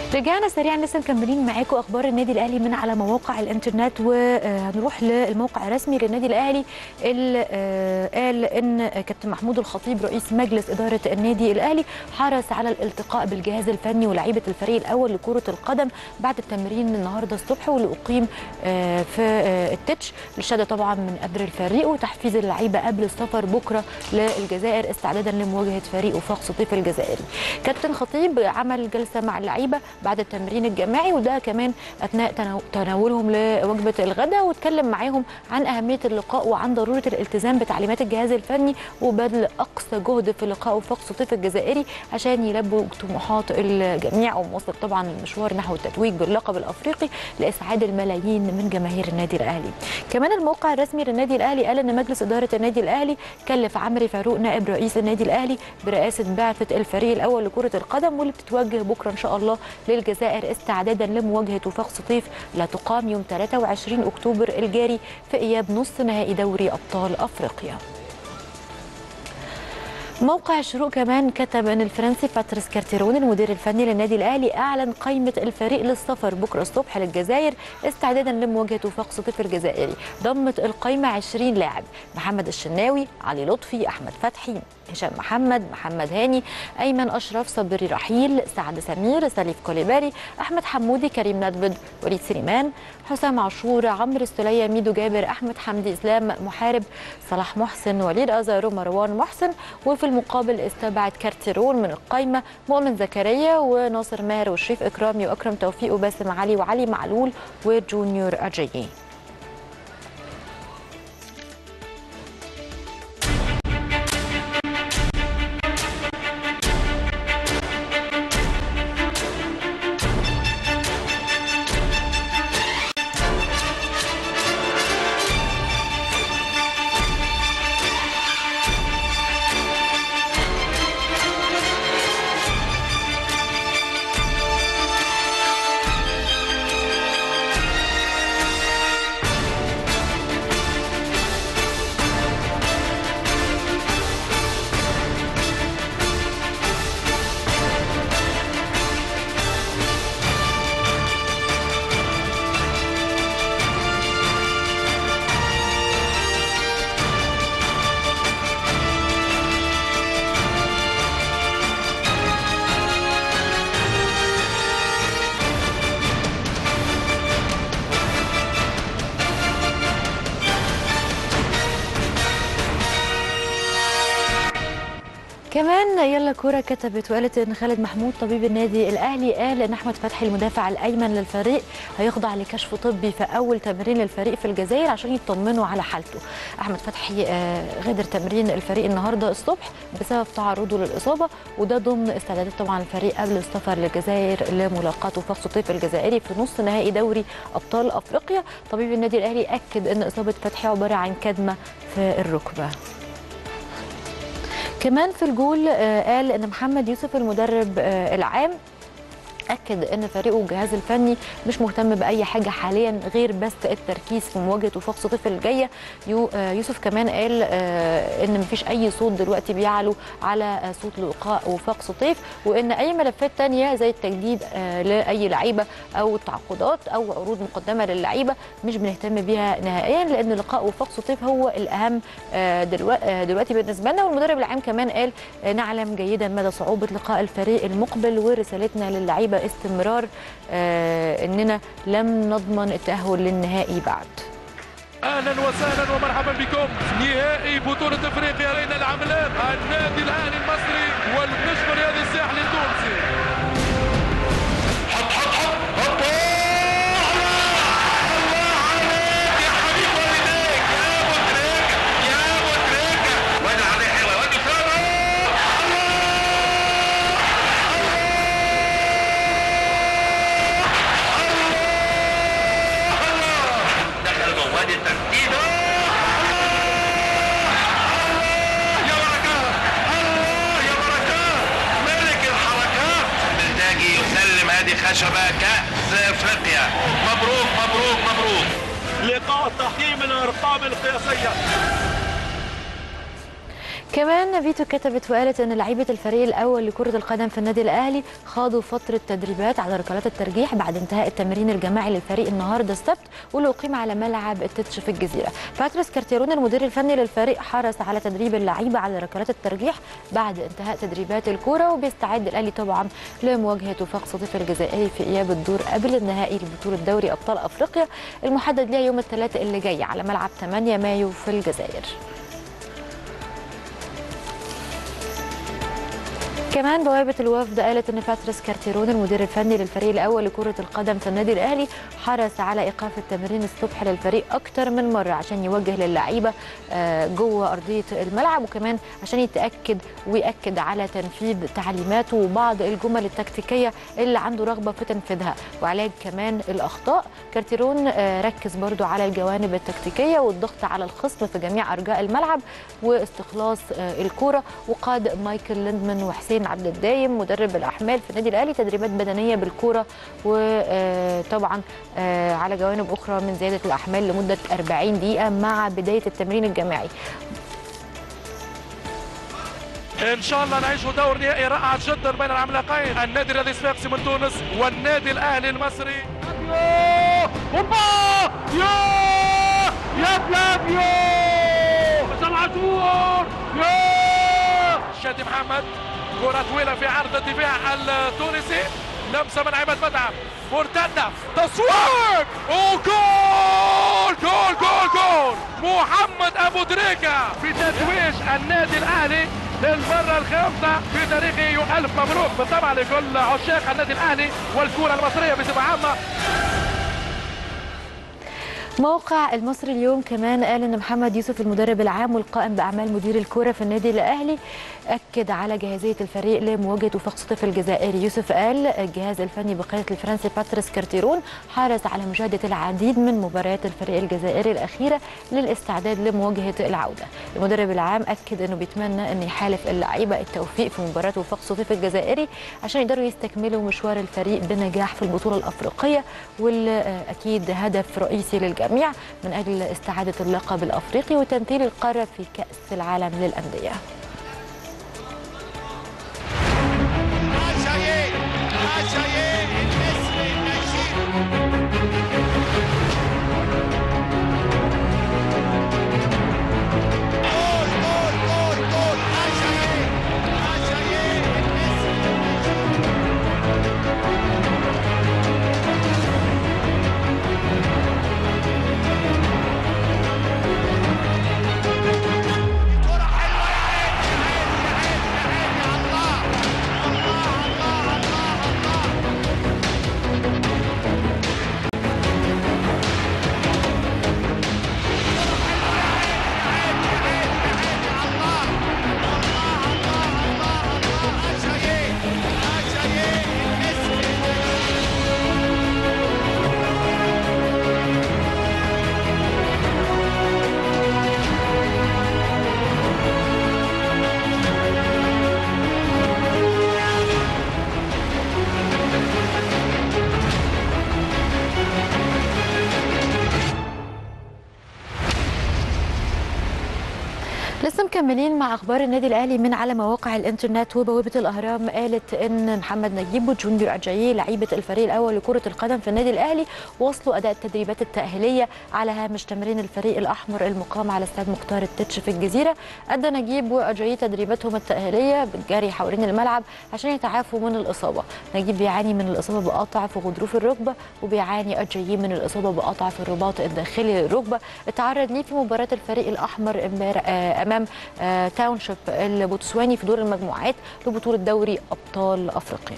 رجعنا سريعا لسه مكملين معاكم اخبار النادي الاهلي من على مواقع الانترنت وهنروح للموقع الرسمي للنادي الاهلي اللي آه، قال ان كابتن محمود الخطيب رئيس مجلس اداره النادي الاهلي حرص على الالتقاء بالجهاز الفني ولاعيبه الفريق الاول لكره القدم بعد التمرين النهارده الصبح واللي اقيم آه، في آه، التتش للشهاده طبعا من قدر الفريق وتحفيز اللعيبه قبل السفر بكره للجزائر استعدادا لمواجهه فريق وفاق سطيف الجزائري كابتن خطيب عمل جلسه مع اللعيبه بعد التمرين الجماعي وده كمان اثناء تناو- تناولهم لوجبه الغداء واتكلم معاهم عن اهميه اللقاء وعن ضروره الالتزام بتعليمات الجهاز الفني وبذل اقصى جهد في لقاء وفاق سطيف الجزائري عشان يلبوا طموحات الجميع ومواصله طبعا المشوار نحو التتويج باللقب الافريقي لاسعاد الملايين من جماهير النادي الاهلي. كمان الموقع الرسمي للنادي الاهلي قال ان مجلس اداره النادي الاهلي كلف عمرو فاروق نائب رئيس النادي الاهلي برئاسه بعثه الفريق الاول لكره القدم واللي بتتوجه بكره ان شاء الله للجزائر استعدادا لمواجهه وفاق سطيف لا تقام يوم 23 اكتوبر الجاري في اياب نصف نهائي دوري ابطال افريقيا. موقع الشروق كمان كتب ان الفرنسي باتريس كارتيرون المدير الفني للنادي الاهلي اعلن قائمه الفريق للسفر بكره الصبح للجزائر استعدادا لمواجهه وفاق سطيف الجزائري ضمت القائمه 20 لاعب محمد الشناوي علي لطفي احمد فتحي هشام محمد محمد هاني ايمن اشرف صبري رحيل سعد سمير سليف كوليباري احمد حمودي كريم ندبد وليد سليمان حسام عاشور عمرو السليه ميدو جابر احمد حمدي اسلام محارب صلاح محسن وليد ازارو مروان محسن وفي المقابل استبعد كارتيرون من القائمه مؤمن زكريا وناصر ماهر وشريف اكرامي واكرم توفيق وباسم علي وعلي معلول وجونيور اجايي كمان يلا كوره كتبت وقالت ان خالد محمود طبيب النادي الاهلي قال ان احمد فتحي المدافع الايمن للفريق هيخضع لكشف طبي في اول تمرين للفريق في الجزائر عشان يطمنوا على حالته احمد فتحي آه، غادر تمرين الفريق النهارده الصبح بسبب تعرضه للاصابه وده ضمن استعدادات طبعا الفريق قبل السفر للجزائر لملاقاه وفاق سطيف الجزائري في نص نهائي دوري ابطال افريقيا طبيب النادي الاهلي اكد ان اصابه فتحي عباره عن كدمه في الركبه كمان في الجول آه، قال ان محمد يوسف المدرب آه، العام اكد ان فريقه والجهاز الفني مش مهتم باي حاجه حاليا غير بس التركيز في مواجهه وفاق سطيف الجايه يو آه، يوسف كمان قال آه، ان مفيش اي صوت دلوقتي بيعلو على آه، صوت لقاء وفاق سطيف وان اي ملفات تانية زي التجديد آه، لاي لعيبه او تعاقدات او عروض مقدمه للعيبه مش بنهتم بيها نهائيا لان لقاء وفاق سطيف هو الاهم آه، دلوقتي آه، دلوقتي بالنسبه لنا والمدرب العام كمان قال آه، نعلم جيدا مدى صعوبه لقاء الفريق المقبل ورسالتنا للعيبه استمرار آه، اننا لم نضمن التاهل للنهائي بعد اهلا وسهلا ومرحبا بكم نهائي بطولة افريقيا لين العملاق النادي الاهلي المصري والنجم رياضي الساحل التونسي دخل مواد التسديد يا بركات الله يا بركات ملك الحركات بلداجي يسلم هذه خشبة كأس افريقيا مبروك مبروك مبروك لقاء تحكيم الارقام القياسيه كمان فيتو كتبت وقالت ان لعيبه الفريق الاول لكره القدم في النادي الاهلي خاضوا فتره تدريبات على ركلات الترجيح بعد انتهاء التمرين الجماعي للفريق النهارده السبت واللي اقيم على ملعب التتش في الجزيره باتريس كارتيرون المدير الفني للفريق حرص على تدريب اللعيبه على ركلات الترجيح بعد انتهاء تدريبات الكوره وبيستعد الاهلي طبعا لمواجهه وفاق سطيف الجزائري في اياب الدور قبل النهائي لبطوله دوري ابطال افريقيا المحدد ليها يوم الثلاثاء اللي جاي على ملعب 8 مايو في الجزائر كمان بوابة الوفد قالت ان باتريس كارتيرون المدير الفني للفريق الاول لكرة القدم في النادي الاهلي حرص على ايقاف التمرين الصبح للفريق اكتر من مرة عشان يوجه للعيبة آه، جوه ارضية الملعب وكمان عشان يتاكد ويأكد على تنفيذ تعليماته وبعض الجمل التكتيكية اللي عنده رغبة في تنفيذها وعلاج كمان الاخطاء كارتيرون آه، ركز برضو على الجوانب التكتيكية والضغط على الخصم في جميع ارجاء الملعب واستخلاص آه، الكرة وقاد مايكل ليندمان وحسين عبد الدايم مدرب الاحمال في النادي الاهلي تدريبات بدنيه بالكوره وطبعا على جوانب اخرى من زياده الاحمال لمده 40 دقيقه مع بدايه التمرين الجماعي ان شاء الله نعيش دور نهائي رائع جدا بين العملاقين النادي الذي صفاقسي من تونس والنادي الاهلي المصري اوبا يا يا فلافيو العاشور يا شادي محمد كرة طويلة في عرض الدفاع التونسي لمسة من عماد متعب مرتدة تصويب وجول جول جول جول محمد ابو دريكة في تتويج النادي الاهلي للمرة الخامسة في تاريخه ألف مبروك بالطبع لكل عشاق النادي الأهلي والكرة المصرية بصفة عامة موقع المصري اليوم كمان قال ان محمد يوسف المدرب العام والقائم باعمال مدير الكوره في النادي الاهلي اكد على جاهزيه الفريق لمواجهه وفاق سطيف الجزائري يوسف قال الجهاز الفني بقياده الفرنسي باتريس كارتيرون حرص على مشاهده العديد من مباريات الفريق الجزائري الاخيره للاستعداد لمواجهه العوده المدرب العام اكد انه بيتمنى ان يحالف اللعيبه التوفيق في مباراه وفاق سطيف الجزائري عشان يقدروا يستكملوا مشوار الفريق بنجاح في البطوله الافريقيه واللي اكيد هدف رئيسي للجميع الجميع من أجل استعادة اللقب الأفريقي وتمثيل القارة في كأس العالم للأندية لسه مكملين مع اخبار النادي الاهلي من على مواقع الانترنت وبوابه الاهرام قالت ان محمد نجيب وجونيور اجاييه لعيبه الفريق الاول لكره القدم في النادي الاهلي واصلوا اداء التدريبات التاهيليه على هامش تمرين الفريق الاحمر المقام على استاد مختار التتش في الجزيره ادى نجيب واجاييه تدريباتهم التاهيليه بالجري حوالين الملعب عشان يتعافوا من الاصابه نجيب بيعاني من الاصابه بقطع في غضروف الركبه وبيعاني اجاييه من الاصابه بقطع في الرباط الداخلي للركبه اتعرض ليه في مباراه الفريق الاحمر امبارح امام تاونشيب البوتسواني في دور المجموعات لبطوله دوري ابطال افريقيا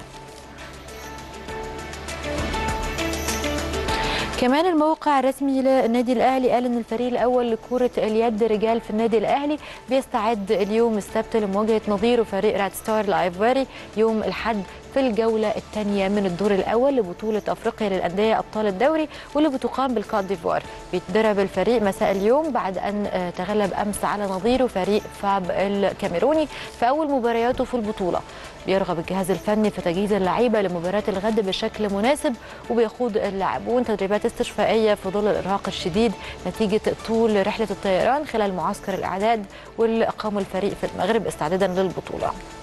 كمان الموقع الرسمي للنادي الاهلي قال ان الفريق الاول لكره اليد رجال في النادي الاهلي بيستعد اليوم السبت لمواجهه نظيره فريق راد ستار الايفواري يوم الاحد في الجولة الثانية من الدور الأول لبطولة أفريقيا للأندية أبطال الدوري واللي بتقام بالكوت ديفوار بيتدرب الفريق مساء اليوم بعد أن آه، تغلب أمس على نظيره فريق فاب الكاميروني في أول مبارياته في البطولة بيرغب الجهاز الفني في تجهيز اللعيبة لمباراة الغد بشكل مناسب وبيخوض اللاعبون تدريبات استشفائية في ظل الإرهاق الشديد نتيجة طول رحلة الطيران خلال معسكر الإعداد واللي أقامه الفريق في المغرب استعدادا للبطولة